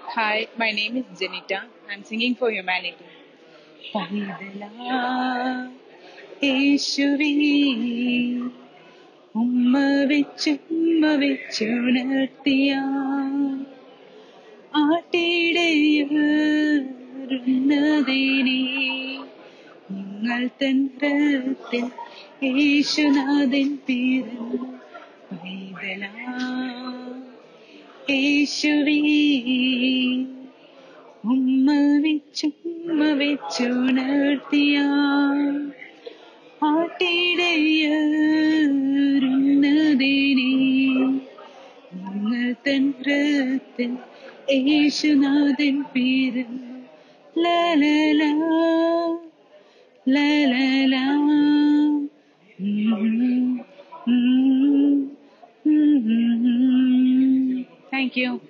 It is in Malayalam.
Hi, my name is Janita. I'm singing for humanity. പൈതലാ യേശുവേ ഉമ്മ വെച്ചുമ്മ വെച്ചുണർത്തിയ ആട്ടിടയുന്നതിനെ നിങ്ങൾ തൻ ഹൃത്തിൽ യേശുനാഥൻ പിറന്നു പൈതലാ യേശുവേ ഉമ്മ വെച്ചുമ്മ വെച്ചുണർത്തിയ ആട്ടിടയുന്നതിനെ നിങ്ങൾ തൻ ഹൃത്തിൽ യേശുനാഥൻ പിറന്നു ലലലാ ലലലാ താങ്ക് യു